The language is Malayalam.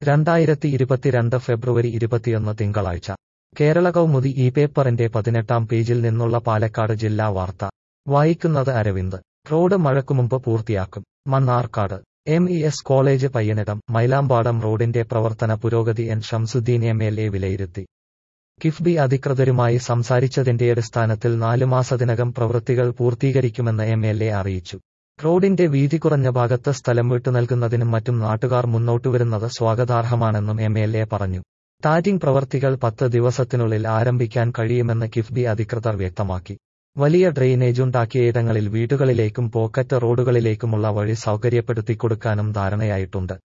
രണ്ടായിരത്തി ഇരുപത്തിരണ്ട് ഫെബ്രുവരി ഇരുപത്തിയൊന്ന് തിങ്കളാഴ്ച കേരള കൗമുദി ഈ പേപ്പറിന്റെ പതിനെട്ടാം പേജിൽ നിന്നുള്ള പാലക്കാട് ജില്ലാ വാർത്ത വായിക്കുന്നത് അരവിന്ദ് റോഡ് മഴക്കുമുമ്പ് പൂർത്തിയാക്കും Mannarkkad M E S college Payyanadam Mylampadam റോഡിന്റെ പ്രവർത്തന പുരോഗതി N Shamsudheen M L A വിലയിരുത്തി കിഫ്ബി അധികൃതരുമായി സംസാരിച്ചതിന്റെ അടിസ്ഥാനത്തിൽ നാലു മാസത്തിനകം പ്രവൃത്തികൾ പൂർത്തീകരിക്കുമെന്ന് എം എൽ എ അറിയിച്ചു റോഡിന്റെ വീതി കുറഞ്ഞ ഭാഗത്ത് സ്ഥലം വിട്ടുനൽകുന്നതിനും മറ്റും നാട്ടുകാർ മുന്നോട്ടുവരുന്നത് സ്വാഗതാർഹമാണെന്നും എം എൽ എ പറഞ്ഞു ടാറ്റിംഗ് പ്രവർത്തികൾ പത്ത് ദിവസത്തിനുള്ളിൽ ആരംഭിക്കാൻ കഴിയുമെന്ന് കിഫ്ബി അധികൃതർ വ്യക്തമാക്കി വലിയ ഡ്രെയിനേജുണ്ടാക്കിയ ഇടങ്ങളിൽ വീടുകളിലേക്കും പോക്കറ്റ് റോഡുകളിലേക്കുമുള്ള വഴി സൗകര്യപ്പെടുത്തിക്കൊടുക്കാനും ധാരണയായിട്ടുണ്ട്